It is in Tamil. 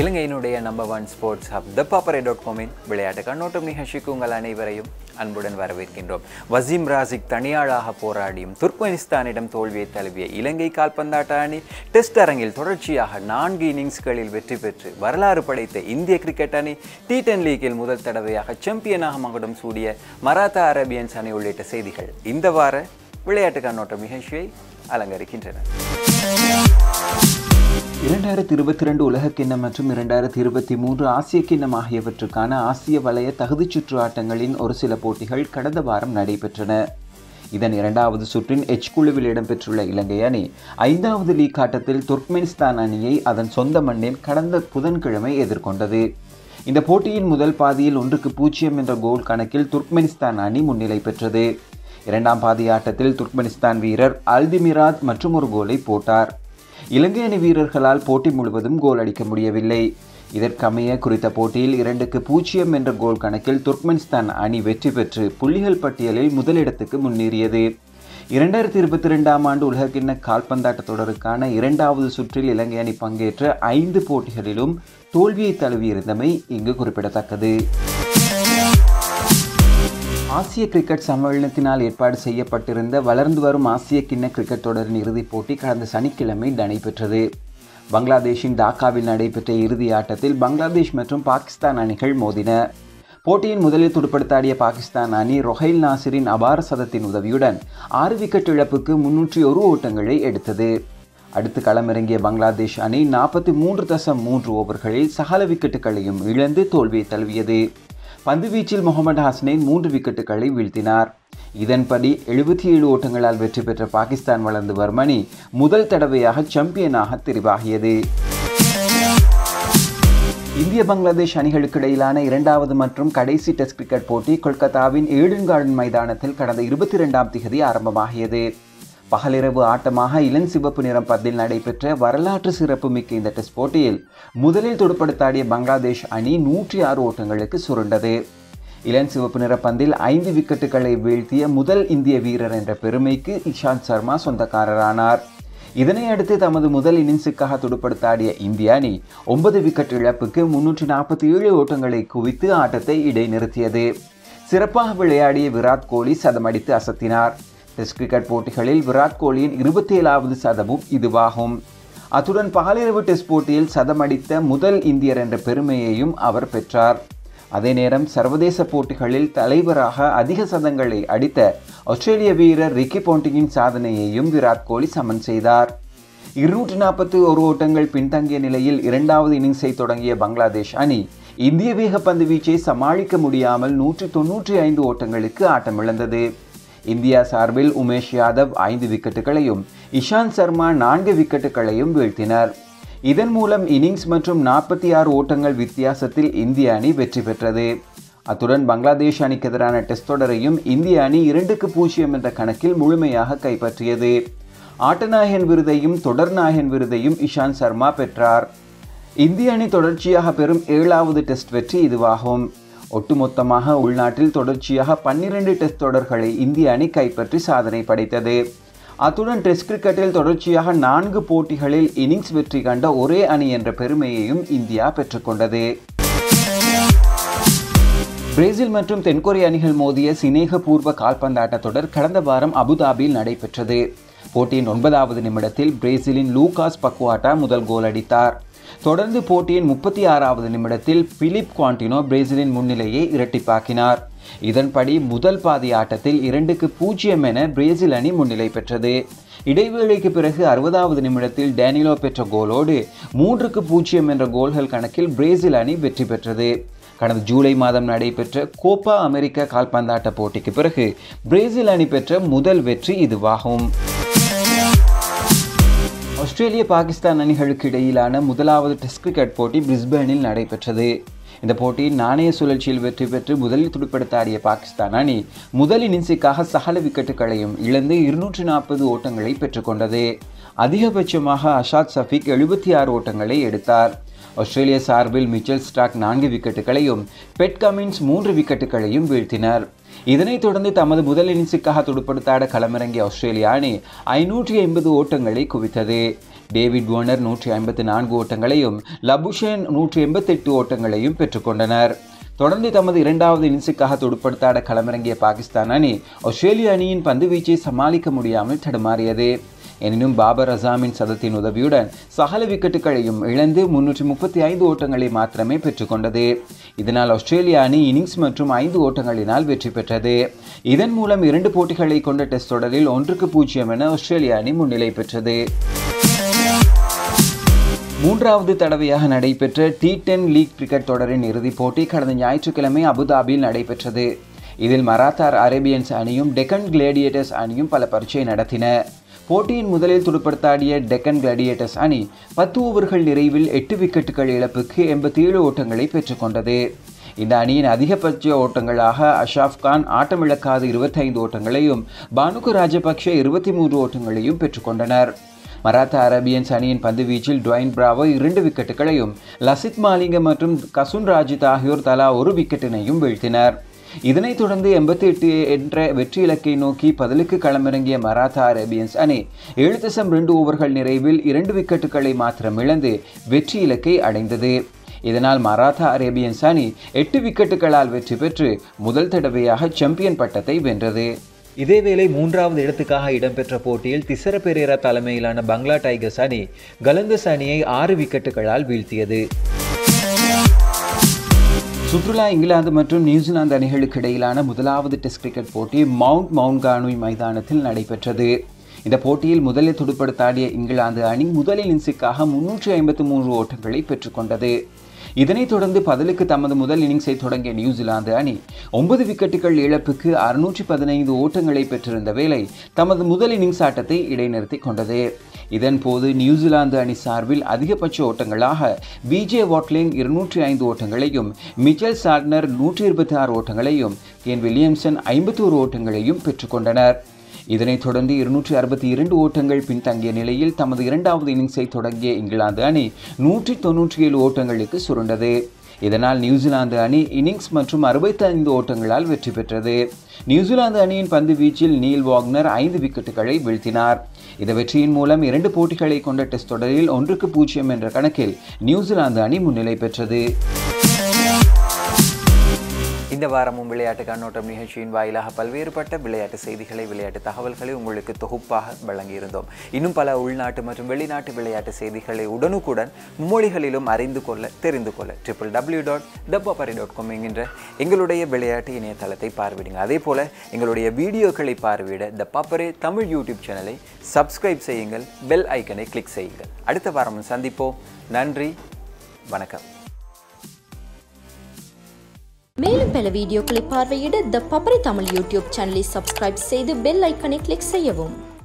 இலங்கையினுடைய number one sports hub the Papare dot காமின் விளையாட்டு கண்ணோட்டம் நிகழ்ச்சிக்கு உங்கள் அனைவரையும் அன்புடன் வரவேற்கின்றோம் வசீம் ராசிக் தனியாளாக போராடியும் துர்க்மெனிஸ்தானிடம் தோல்வியை தழுவிய இலங்கை கால்பந்தாட்ட அணி டெஸ்ட் அரங்கில் தொடர்ச்சியாக நான்கு இன்னிங்ஸ்களில் வெற்றி பெற்று வரலாறு படைத்த இந்திய கிரிக்கெட் அணி டி டென் லீக்கில் முதல் தடவையாக சாம்பியனாக மகுடம் சூடிய மராத்தா அரேபியன்ஸ் அணி உள்ளிட்ட செய்திகள் இந்த வார விளையாட்டு கண்ணோட்டம் நிகழ்ச்சியை அலங்கரிக்கின்றன இரண்டாயிரத்தி இருபத்தி ரெண்டு உலகக்கிண்ணம் மற்றும் இரண்டாயிரத்தி இருபத்தி மூன்று ஆசிய கிண்ணம் ஆகியவற்றுக்கான ஆசிய வலய தகுதிச் சுற்று ஆட்டங்களின் ஒரு சில போட்டிகள் கடந்த வாரம் நடைபெற்றன இதன் இரண்டாவது சுற்றின் எச் குழுவில் இடம்பெற்றுள்ள இலங்கை அணி ஐந்தாவது லீக் ஆட்டத்தில் துர்க்மெனிஸ்தான் அணியை அதன் சொந்த மண்ணில் கடந்த புதன்கிழமை எதிர்கொண்டது இந்த போட்டியின் முதல் பாதியில் ஒன்றுக்கு பூஜ்ஜியம் என்ற கோல் கணக்கில் துர்க்மெனிஸ்தான் அணி முன்னிலை பெற்றது இரண்டாம் பாதி ஆட்டத்தில் துர்க்மெனிஸ்தான் வீரர் அல்திமிராத் மற்றும் ஒரு கோலை போட்டார் இலங்கை அணி வீரர்களால் போட்டி முழுவதும் கோல் அடிக்க முடியவில்லை இதற்கமைய குறித்த போட்டியில் இரண்டுக்கு பூஜ்ஜியம் என்ற கோல் கணக்கில் துர்க்மெனிஸ்தான் அணி வெற்றி பெற்று புள்ளிகள் பட்டியலில் முதலிடத்துக்கு முன்னேறியது இரண்டாயிரத்தி இருபத்தி ரெண்டாம் ஆண்டு உலகக்கிண்ண கால்பந்தாட்ட தொடருக்கான இரண்டாவது சுற்றில் இலங்கை அணி பங்கேற்ற ஐந்து போட்டிகளிலும் தோல்வியை தழுவியிருந்தமை இங்கு குறிப்பிடத்தக்கது ஆசிய கிரிக்கெட் சம்மேளனத்தினால் ஏற்பாடு செய்யப்பட்டிருந்த வளர்ந்து வரும் ஆசிய கிண்ண கிரிக்கெட் தொடரின் இறுதிப் போட்டி கடந்த சனிக்கிழமை நடைபெற்றது பங்களாதேஷின் டாக்காவில் நடைபெற்ற இறுதி ஆட்டத்தில் பங்களாதேஷ் மற்றும் பாகிஸ்தான் அணிகள் மோதின போட்டியின் முதலில் துடுப்படுத்தாடிய பாகிஸ்தான் அணி ரொஹைல் நாசிரின் அபார சதத்தின் உதவியுடன் ஆறு விக்கெட் இழப்புக்கு முன்னூற்றி ஒரு ஓட்டங்களை எடுத்தது அடுத்து களமிறங்கிய பங்களாதேஷ் அணி நாற்பத்தி மூன்று தசம் மூன்று ஓவர்களில் சகல விக்கெட்டுகளையும் இழந்து தோல்வியை தழுவியது பந்துவீச்சில் முகமது ஹசனைன் மூன்று விக்கெட்டுகளை வீழ்த்தினார் இதன்படி எழுபத்தி ஏழு ஓட்டங்களால் வெற்றி பெற்ற பாகிஸ்தான் வளர்ந்து வரும் அணி முதல் தடவையாக சாம்பியனாக தெரிவாகியது இந்திய பங்களாதேஷ் அணிகளுக்கு இடையிலான இரண்டாவது மற்றும் கடைசி டெஸ்ட் கிரிக்கெட் போட்டி கொல்கத்தாவின் ஏடன் கார்டன் மைதானத்தில் கடந்த இருபத்தி இரண்டாம் திகதி ஆரம்பமாகியது பகலிரவு ஆட்டமாக இளம் சிவப்பு நிறம் பந்தில் நடைபெற்ற வரலாற்று சிறப்புமிக்க இந்த டெஸ்ட் போட்டியில் முதலில் துடுப்படுத்தாடிய பங்களாதேஷ் அணி நூற்றி ஆறு ஓட்டங்களுக்கு சுருண்டது இளம் சிவப்பு நிற பந்தில் ஐந்து விக்கெட்டுகளை வீழ்த்திய முதல் இந்திய வீரர் என்ற பெருமைக்கு இஷாந்த் சர்மா சொந்தக்காரரானார் இதனை அடுத்து தமது முதல் இன்னிங்ஸுக்காக துடுப்படுத்தாடிய இந்திய அணி ஒன்பது விக்கெட் இழப்புக்கு முன்னூற்றி நாற்பத்தி ஏழு ஓட்டங்களை குவித்து ஆட்டத்தை இடைநிறுத்தியது சிறப்பாக விளையாடிய விராட் கோலி சதமடித்து அசத்தினார் டெஸ்ட் கிரிக்கெட் போட்டிகளில் விராட் கோலியின் இருபத்தி ஏழாவது சதமும் இதுவாகும் அத்துடன் பகலிரவு டெஸ்ட் போட்டியில் சதமடித்த முதல் இந்தியர் என்ற பெருமையையும் அவர் பெற்றார் அதே நேரம் சர்வதேச போட்டிகளில் தலைவராக அதிக சதங்களை அடித்த ஆஸ்திரேலிய வீரர் ரிக்கி போண்டிங்கின் சாதனையையும் விராட் கோலி சமன் செய்தார் இருநூற்றி நாற்பத்தி ஒரு ஓட்டங்கள் பின்தங்கிய நிலையில் இரண்டாவது இன்னிங்ஸை தொடங்கிய பங்களாதேஷ் அணி இந்திய வேகப்பந்து வீச்சை சமாளிக்க முடியாமல் நூற்றி தொன்னூற்றி ஐந்து ஓட்டங்களுக்கு ஆட்டமிழந்தது இந்தியா சார்பில் உமேஷ் யாதவ் ஐந்து விக்கெட்டுகளையும் இஷாந்த் சர்மா நான்கு விக்கெட்டுகளையும் வீழ்த்தினர் இதன் மூலம் இன்னிங்ஸ் மற்றும் நாற்பத்தி ஆறு ஓட்டங்கள் வித்தியாசத்தில் இந்திய அணி வெற்றி பெற்றது அத்துடன் பங்களாதேஷ் அணிக்கு எதிரான டெஸ்ட் தொடரையும் இந்திய அணி இரண்டுக்கு பூஜ்ஜியம் என்ற கணக்கில் முழுமையாக கைப்பற்றியது ஆட்டநாயகன் விருதையும் தொடர் நாயகன் விருதையும் இஷாந்த் சர்மா பெற்றார் இந்திய அணி தொடர்ச்சியாக பெறும் ஏழாவது டெஸ்ட் வெற்றி இதுவாகும் ஒட்டுமொத்தமாக உள்நாட்டில் தொடர்ச்சியாக பன்னிரண்டு டெஸ்ட் தொடர்களை இந்திய அணி கைப்பற்றி சாதனை படைத்தது அத்துடன் டெஸ்ட் கிரிக்கெட்டில் தொடர்ச்சியாக நான்கு போட்டிகளில் இன்னிங்ஸ் வெற்றி கண்ட ஒரே அணி என்ற பெருமையையும் இந்தியா பெற்றுக்கொண்டது பிரேசில் மற்றும் தென்கொரிய அணிகள் மோதிய சிநேகபூர்வ கால்பந்தாட்ட தொடர் கடந்த வாரம் அபுதாபியில் நடைபெற்றது போட்டியின் ஒன்பதாவது நிமிடத்தில் பிரேசிலின் லூகாஸ் பக்வாட்டா முதல் கோல் அடித்தார் தொடர்ந்து போட்டியின் முப்பத்தி ஆறாவது நிமிடத்தில் பிலிப் குவாண்டினோ பிரேசிலின் முன்னிலையை இரட்டிப்பாக்கினார் இதன்படி முதல் பாதி ஆட்டத்தில் இரண்டுக்கு பூஜ்ஜியம் என பிரேசில் அணி முன்னிலை பெற்றது இடைவேளைக்கு பிறகு அறுபதாவது நிமிடத்தில் டேனிலோ பெற்ற கோலோடு மூன்றுக்கு பூஜ்ஜியம் என்ற கோல்கள் கணக்கில் பிரேசில் அணி வெற்றி பெற்றது கடந்த ஜூலை மாதம் நடைபெற்ற கோப்பா அமெரிக்க கால்பந்தாட்ட போட்டிக்கு பிறகு பிரேசில் அணி பெற்ற முதல் வெற்றி இதுவாகும் ஆஸ்திரேலிய பாகிஸ்தான் அணிகளுக்கு இடையிலான முதலாவது டெஸ்ட் கிரிக்கெட் போட்டி பிரிஸ்பேனில் நடைபெற்றது இந்த போட்டியில் நாணய சுழற்சியில் வெற்றி பெற்று முதலில் துடுப்படுத்தாடிய பாகிஸ்தான் அணி முதல் இன்னிங்ஸுக்காக சகல விக்கெட்டுகளையும் இழந்து இருநூற்றி நாற்பது ஓட்டங்களை பெற்றுக்கொண்டது அதிகபட்சமாக அஷாத் சஃபிக் எழுபத்தி ஆறு ஓட்டங்களை எடுத்தார் ஆஸ்திரேலிய சார்பில் மிச்சல் ஸ்டாக் நான்கு விக்கெட்டுகளையும் பெட் கமின்ஸ் மூன்று விக்கெட்டுகளையும் வீழ்த்தினர் இதனைத் தொடர்ந்து தமது முதல் இன்னிங்ஸுக்காக துடுப்படுத்தாட களமிறங்கிய ஆஸ்திரேலிய அணி ஐநூற்றி ஐம்பது ஓட்டங்களை குவித்தது டேவிட் வார்னர் நூற்றி ஐம்பத்தி நான்கு ஓட்டங்களையும் லபுஷேன் நூற்றி எண்பத்தெட்டு ஓட்டங்களையும் பெற்றுக்கொண்டனர் தொடர்ந்து தமது இரண்டாவது இன்னிங்ஸுக்காக துடுப்படுத்தாட களமிறங்கிய பாகிஸ்தான் அணி ஆஸ்திரேலிய அணியின் பந்து வீச்சை சமாளிக்க முடியாமல் தடுமாறியது எனினும் பாபர் அசாமின் சதத்தின் உதவியுடன் சகல விக்கெட்டுகளையும் இழந்து முன்னூற்றி முப்பத்தி ஐந்து ஓட்டங்களை மாத்திரமே பெற்றுக்கொண்டது இதனால் ஆஸ்திரேலிய அணி இன்னிங்ஸ் மற்றும் ஐந்து ஓட்டங்களினால் வெற்றி பெற்றது இதன் மூலம் இரண்டு போட்டிகளை கொண்ட டெஸ்ட் தொடரில் ஒன்றுக்கு பூஜ்ஜியம் என ஆஸ்திரேலிய அணி முன்னிலை பெற்றது மூன்றாவது தடவையாக நடைபெற்ற டி டென் லீக் கிரிக்கெட் தொடரின் இறுதிப் போட்டி கடந்த ஞாயிற்றுக்கிழமை அபுதாபியில் நடைபெற்றது இதில் மராத்தார் அரேபியன்ஸ் அணியும் டெக்கன் கிளேடியேட்டர்ஸ் அணியும் பல பரீட்சை நடத்தின போட்டியின் முதலில் துடுப்படுத்தாடிய டெக்கன் கிளாடியேட்டர்ஸ் அணி பத்து ஓவர்கள் நிறைவில் எட்டு விக்கெட்டுகள் இழப்புக்கு எண்பத்தி ஏழு ஓட்டங்களை பெற்றுக்கொண்டது இந்த அணியின் அதிகபட்ச ஓட்டங்களாக அஷாப் கான் ஆட்டமிழக்காத இருபத்தைந்து ஓட்டங்களையும் பானுக்கு ராஜபக்ஷ இருபத்தி மூன்று ஓட்டங்களையும் பெற்றுக்கொண்டனர் மராத்தா அரேபியன்ஸ் அணியின் பந்து வீச்சில் டுவைன் பிராவோ இரண்டு விக்கெட்டுகளையும் லசித் மாலிங்க மற்றும் கசுன் ராஜித் ஆகியோர் தலா ஒரு விக்கெட்டினையும் வீழ்த்தினர் இதனைத் தொடர்ந்து எண்பத்தி எட்டு என்ற வெற்றி இலக்கை நோக்கி பதிலுக்கு களமிறங்கிய மராத்தா அரேபியன்ஸ் அணி ஏழு தசம் ரெண்டு ஓவர்கள் நிறைவில் இரண்டு விக்கெட்டுகளை மாத்திரம் இழந்து வெற்றி இலக்கை அடைந்தது இதனால் மராத்தா அரேபியன்ஸ் அணி எட்டு விக்கெட்டுகளால் வெற்றி பெற்று முதல் தடவையாக சாம்பியன் பட்டத்தை வென்றது இதேவேளை மூன்றாவது இடத்துக்காக இடம்பெற்ற போட்டியில் திசர பெரேரா தலைமையிலான பங்களா டைகர்ஸ் அணி கலந்தஸ் அணியை ஆறு விக்கெட்டுகளால் வீழ்த்தியது சுற்றுலா இங்கிலாந்து மற்றும் நியூசிலாந்து அணிகளுக்கு இடையிலான முதலாவது டெஸ்ட் கிரிக்கெட் போட்டி மவுண்ட் மவுண்ட்கானுய் மைதானத்தில் நடைபெற்றது இந்த போட்டியில் முதலில் துடுப்படுத்தாடிய இங்கிலாந்து அணி முதல் இன்னிங்ஸுக்காக முன்னூற்றி ஐம்பத்தி மூன்று ஓட்டங்களை பெற்றுக்கொண்டது இதனைத் தொடர்ந்து பதிலுக்கு தமது முதல் இன்னிங்ஸை தொடங்கிய நியூசிலாந்து அணி ஒன்பது விக்கெட்டுகள் இழப்புக்கு அறுநூற்றி பதினைந்து ஓட்டங்களை பெற்றிருந்த வேளை தமது முதல் இன்னிங்ஸ் ஆட்டத்தை இடைநிறுத்தி கொண்டது இதன் போது நியூசிலாந்து அணி சார்பில் அதிகபட்ச ஓட்டங்களாக விஜே வாட்லிங் இருநூற்றி ஐந்து ஓட்டங்களையும் மிச்சல் சாட்னர் நூற்றி இருபத்தி ஆறு ஓட்டங்களையும் கேன் வில்லியம்சன் ஐம்பத்தோரு ஓட்டங்களையும் பெற்றுக்கொண்டனர் இதனைத் தொடர்ந்து இருநூற்றி அறுபத்தி இரண்டு ஓட்டங்கள் பின்தங்கிய நிலையில் தமது இரண்டாவது இன்னிங்ஸை தொடங்கிய இங்கிலாந்து அணி நூற்றி தொன்னூற்றி ஏழு ஓட்டங்களுக்கு சுருண்டது இதனால் நியூசிலாந்து அணி இன்னிங்ஸ் மற்றும் அறுபத்தைந்து ஓட்டங்களால் வெற்றி பெற்றது நியூசிலாந்து அணியின் பந்து வீச்சில் நீல் வாக்னர் ஐந்து விக்கெட்டுகளை வீழ்த்தினார் இந்த வெற்றியின் மூலம் இரண்டு போட்டிகளை கொண்ட டெஸ்ட் தொடரில் ஒன்றுக்கு பூஜ்ஜியம் என்ற கணக்கில் நியூசிலாந்து அணி முன்னிலை பெற்றது இந்த வாரமும் விளையாட்டு கண்ணோட்டம் நிகழ்ச்சியின் வாயிலாக பல்வேறுபட்ட விளையாட்டு செய்திகளை விளையாட்டு தகவல்களை உங்களுக்கு தொகுப்பாக வழங்கியிருந்தோம் இன்னும் பல உள்நாட்டு மற்றும் வெளிநாட்டு விளையாட்டு செய்திகளை உடனுக்குடன் மும்மொழிகளிலும் அறிந்து கொள்ள தெரிந்து கொள்ள ட்ரிபிள் டபிள்யூ டாட் டப்பாப்பரி டாட் காம் என்கின்ற எங்களுடைய விளையாட்டு இணையதளத்தை பார்வையிடுங்க அதே போல எங்களுடைய வீடியோக்களை பார்வையிட த பாப்பரே தமிழ் யூடியூப் சேனலை சப்ஸ்கிரைப் செய்யுங்கள் பெல் ஐக்கனை கிளிக் செய்யுங்கள் அடுத்த வாரமும் சந்திப்போம் நன்றி வணக்கம் மேலும் பல வீடியோக்களை பார்வையிட த பப்பரை தமிழ் யூடியூப் சேனலை சப்ஸ்கிரைப் செய்து பெல் ஐக்கனை கிளிக் செய்யவும்